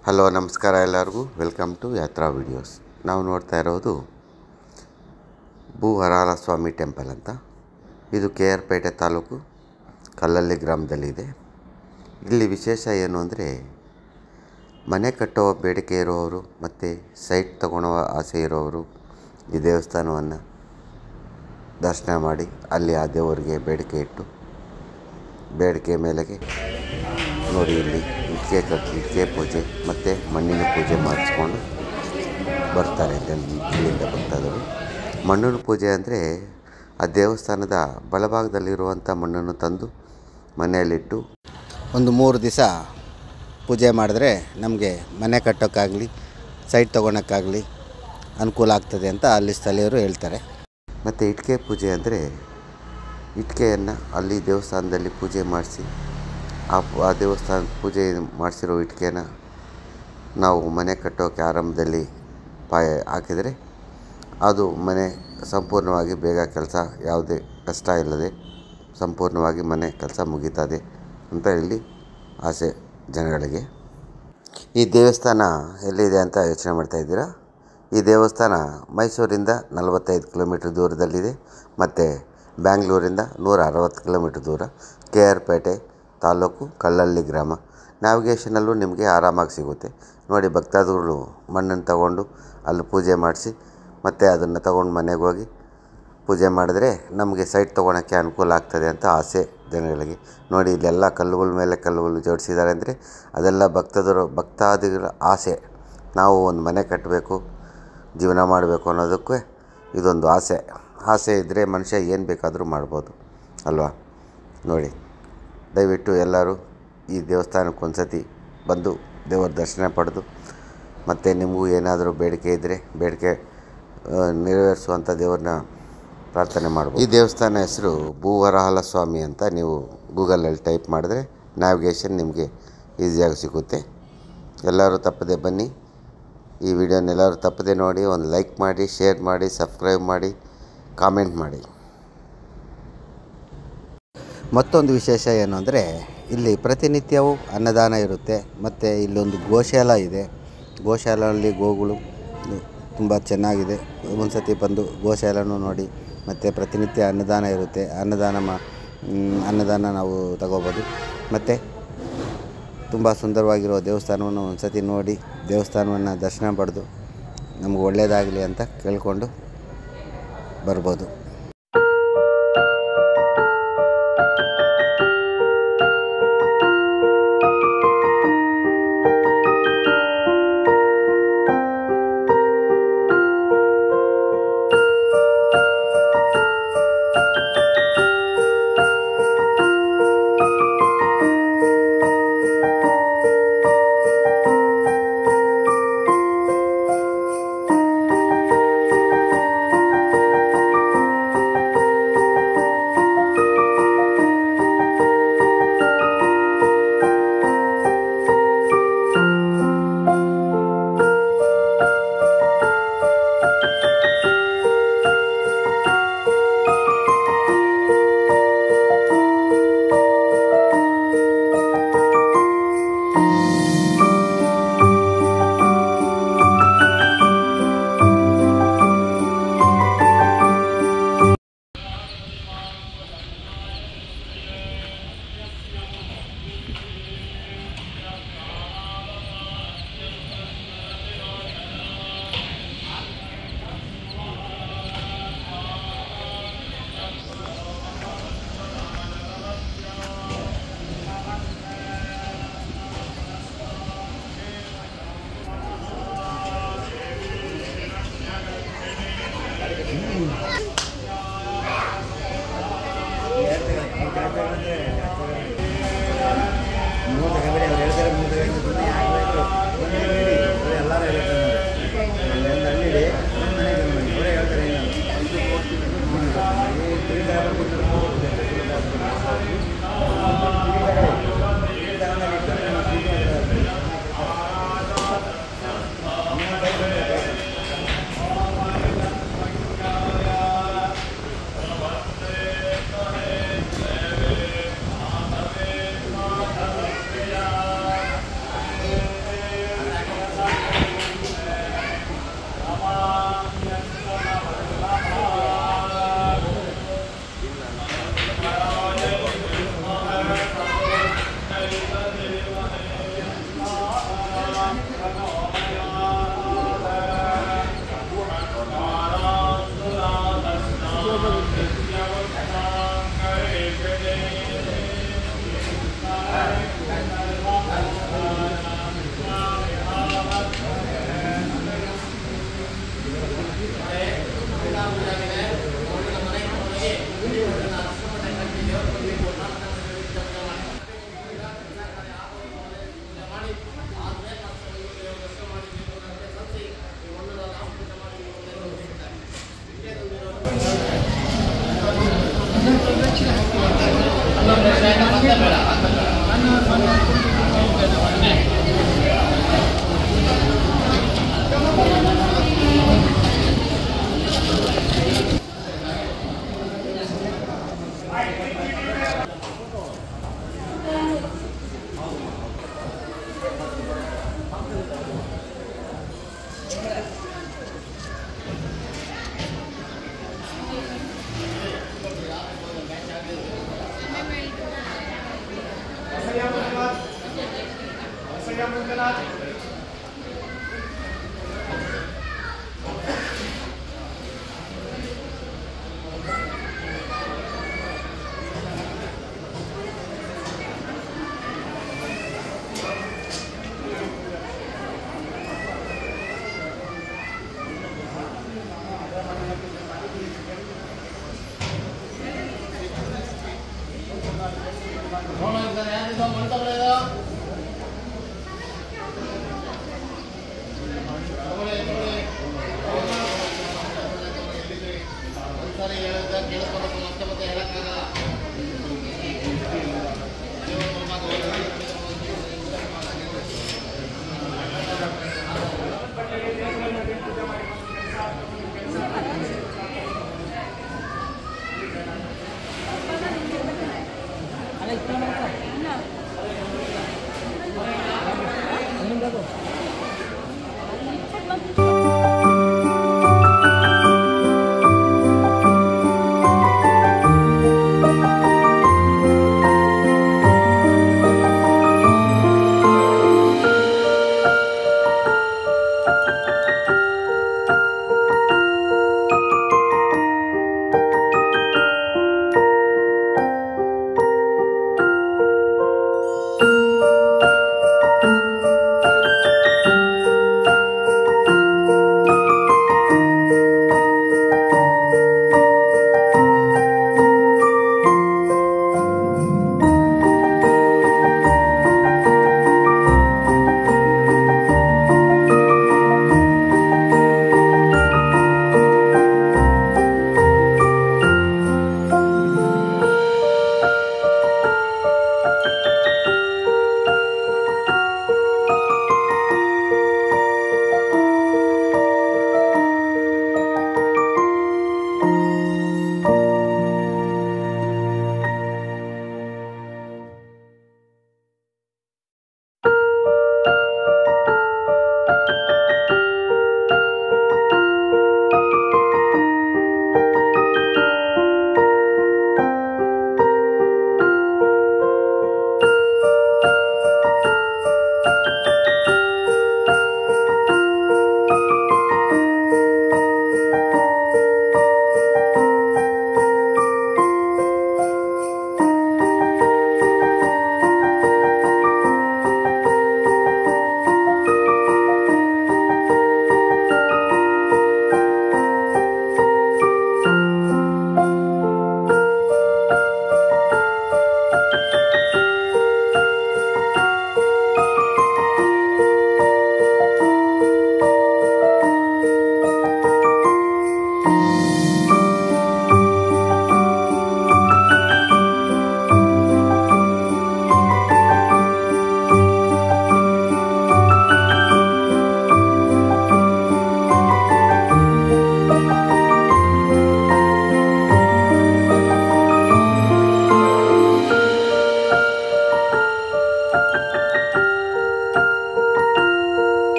hello ನಮಸ್ಕಾರ ಎಲ್ಲರಿಗೂ welcome to ಯಾತ್ರಾ ವಿಡಿಯೋಸ್ ನಾವು ನೋಡ್ತಾ ಇರೋದು ಭೂ ವರಾಹ ಸ್ವಾಮಿ ಟೆಂಪಲ್ ಅಂತ ಇದು ಕೆ ಆರ್ ಪೇಟೆ ತಾಲೂಕು ಕಲ್ಲಳ್ಳಿ ಗ್ರಾಮದಲ್ಲಿದೆ ಇಲ್ಲಿ ವಿಶೇಷ ಏನು ಅಂದರೆ ಮನೆ ಕಟ್ಟುವ ಬೇಡಿಕೆ ಇರುವವರು ಮತ್ತು ಸೈಟ್ ತಗೊಳ್ಳೋ ಆಸೆ ಇರೋರು ಈ ದೇವಸ್ಥಾನವನ್ನು ದರ್ಶನ ಮಾಡಿ ಅಲ್ಲಿ ಆ ದೇವರಿಗೆ ಬೇಡಿಕೆ ಇಟ್ಟು ಬೇಡಿಕೆ ಮೇಲೆಗೆ ನೋಡಿ ಇಲ್ಲಿ ಇಟ್ಟಿಗೆ ಕಟ್ಟಿ ಇಟ್ಟಿಗೆ ಪೂಜೆ ಮತ್ತು ಮಣ್ಣಿನ ಪೂಜೆ ಮಾಡಿಸ್ಕೊಂಡು ಬರ್ತಾರೆ ಇಲ್ಲಿ ಇಲ್ಲಿಂದ ಭಕ್ತಾದರು ಮಣ್ಣಿನ ಪೂಜೆ ಅಂದರೆ ಆ ದೇವಸ್ಥಾನದ ಬಲಭಾಗದಲ್ಲಿರುವಂಥ ಮಣ್ಣನ್ನು ತಂದು ಮನೆಯಲ್ಲಿಟ್ಟು ಒಂದು ಮೂರು ದಿವಸ ಪೂಜೆ ಮಾಡಿದ್ರೆ ನಮಗೆ ಮನೆ ಕಟ್ಟೋಕ್ಕಾಗಲಿ ಸೈಟ್ ತೊಗೊಳಕ್ಕಾಗಲಿ ಅನುಕೂಲ ಆಗ್ತದೆ ಅಂತ ಅಲ್ಲಿ ಸ್ಥಳೀಯರು ಹೇಳ್ತಾರೆ ಮತ್ತು ಇಟ್ಟಿಗೆ ಪೂಜೆ ಅಂದರೆ ಇಟ್ಟಿಗೆಯನ್ನು ಅಲ್ಲಿ ದೇವಸ್ಥಾನದಲ್ಲಿ ಪೂಜೆ ಮಾಡಿಸಿ ಆ ಆ ದೇವಸ್ಥಾನ ಪೂಜೆ ಮಾಡಿಸಿರೋ ಇಟ್ಟಿಗೆನ ನಾವು ಮನೆ ಕಟ್ಟೋಕ್ಕೆ ಆರಂಭದಲ್ಲಿ ಪಾಯ ಹಾಕಿದರೆ ಅದು ಮನೆ ಸಂಪೂರ್ಣವಾಗಿ ಬೇಗ ಕೆಲಸ ಯಾವುದೇ ಕಷ್ಟ ಇಲ್ಲದೆ ಸಂಪೂರ್ಣವಾಗಿ ಮನೆ ಕೆಲಸ ಮುಗೀತದೆ ಅಂತ ಹೇಳಿ ಆಸೆ ಜನಗಳಿಗೆ ಈ ದೇವಸ್ಥಾನ ಎಲ್ಲಿದೆ ಅಂತ ಯೋಚನೆ ಮಾಡ್ತಾ ಇದ್ದೀರಾ ಈ ದೇವಸ್ಥಾನ ಮೈಸೂರಿಂದ ನಲವತ್ತೈದು ಕಿಲೋಮೀಟ್ರ್ ದೂರದಲ್ಲಿದೆ ಮತ್ತು ಬ್ಯಾಂಗ್ಳೂರಿಂದ ನೂರ ಅರವತ್ತು ಕಿಲೋಮೀಟ್ರ್ ದೂರ ಕೆ ಆರ್ ಪೇಟೆ ತಾಲೂಕು ಕಲ್ಲಳ್ಳಿ ಗ್ರಾಮ ನ್ಯಾವಿಗೇಷನಲ್ಲೂ ನಿಮಗೆ ಆರಾಮಾಗಿ ಸಿಗುತ್ತೆ ನೋಡಿ ಭಕ್ತಾದಿಗಳು ಮಣ್ಣನ್ನು ತಗೊಂಡು ಅಲ್ಲಿ ಪೂಜೆ ಮಾಡಿಸಿ ಮತ್ತು ಅದನ್ನು ತಗೊಂಡು ಮನೆಗೆ ಹೋಗಿ ಪೂಜೆ ಮಾಡಿದ್ರೆ ನಮಗೆ ಸೈಟ್ ತೊಗೊಳಕ್ಕೆ ಅನುಕೂಲ ಆಗ್ತದೆ ಅಂತ ಆಸೆ ಜನಗಳಿಗೆ ನೋಡಿ ಇಲ್ಲೆಲ್ಲ ಕಲ್ಲುಗಳ ಮೇಲೆ ಕಲ್ಲುಗಳು ಜೋಡಿಸಿದ್ದಾರೆ ಅಂದರೆ ಅದೆಲ್ಲ ಭಕ್ತದರು ಭಕ್ತಾದಿಗಳ ಆಸೆ ನಾವು ಒಂದು ಮನೆ ಕಟ್ಟಬೇಕು ಜೀವನ ಮಾಡಬೇಕು ಅನ್ನೋದಕ್ಕೆ ಇದೊಂದು ಆಸೆ ಆಸೆ ಇದ್ದರೆ ಮನುಷ್ಯ ಏನು ಬೇಕಾದರೂ ಮಾಡ್ಬೋದು ಅಲ್ವಾ ನೋಡಿ ದಯವಿಟ್ಟು ಎಲ್ಲರೂ ಈ ದೇವಸ್ಥಾನಕ್ಕೆ ಒಂದು ಸತಿ ಬಂದು ದೇವರ ದರ್ಶನ ಪಡೆದು ಮತ್ತು ನಿಮಗೂ ಏನಾದರೂ ಬೇಡಿಕೆ ಇದ್ದರೆ ಬೇಡಿಕೆ ಆ, ನೆರವೇರಿಸುವಂಥ ದೇವ್ರನ್ನ ಪ್ರಾರ್ಥನೆ ಮಾಡ್ಬೋದು ಈ ದೇವಸ್ಥಾನ ಹೆಸರು ಭೂವರಾಹಲ ಸ್ವಾಮಿ ಅಂತ ನೀವು ಗೂಗಲಲ್ಲಿ ಟೈಪ್ ಮಾಡಿದ್ರೆ ನ್ಯಾವಿಗೇಷನ್ ನಿಮಗೆ ಈಸಿಯಾಗಿ ಸಿಗುತ್ತೆ ಎಲ್ಲರೂ ತಪ್ಪದೆ ಬನ್ನಿ ಈ ವಿಡಿಯೋನ ಎಲ್ಲರೂ ತಪ್ಪದೆ ನೋಡಿ ಒಂದು ಲೈಕ್ ಮಾಡಿ ಶೇರ್ ಮಾಡಿ ಸಬ್ಸ್ಕ್ರೈಬ್ ಮಾಡಿ ಕಾಮೆಂಟ್ ಮಾಡಿ ಮತ್ತೊಂದು ವಿಶೇಷ ಏನು ಅಂದರೆ ಇಲ್ಲಿ ಪ್ರತಿನಿತ್ಯವೂ ಅನ್ನದಾನ ಇರುತ್ತೆ ಮತ್ತು ಇಲ್ಲೊಂದು ಗೋಶಾಲ ಇದೆ ಗೋಶಾಲೆಯಲ್ಲಿ ಗೋಗಳು ತುಂಬ ಚೆನ್ನಾಗಿದೆ ಒಂದು ಸತಿ ಬಂದು ಗೋಶಾಲನೂ ನೋಡಿ ಮತ್ತು ಪ್ರತಿನಿತ್ಯ ಅನ್ನದಾನ ಇರುತ್ತೆ ಅನ್ನದಾನ ಮಾ ಮ್, ಅನ್ನದಾನ ನಾವು ತಗೋಬೋದು ಮತ್ತು ತುಂಬ ಸುಂದರವಾಗಿರೋ ದೇವಸ್ಥಾನವನ್ನು ಒಂದು ಸತಿ ನೋಡಿ ದೇವಸ್ಥಾನವನ್ನು ದರ್ಶನ ಪಡೆದು ನಮ್ಗೆ ಒಳ್ಳೆಯದಾಗಲಿ ಅಂತ ಕೇಳಿಕೊಂಡು ಬರ್ಬೋದು ರಂಗನಾಥ್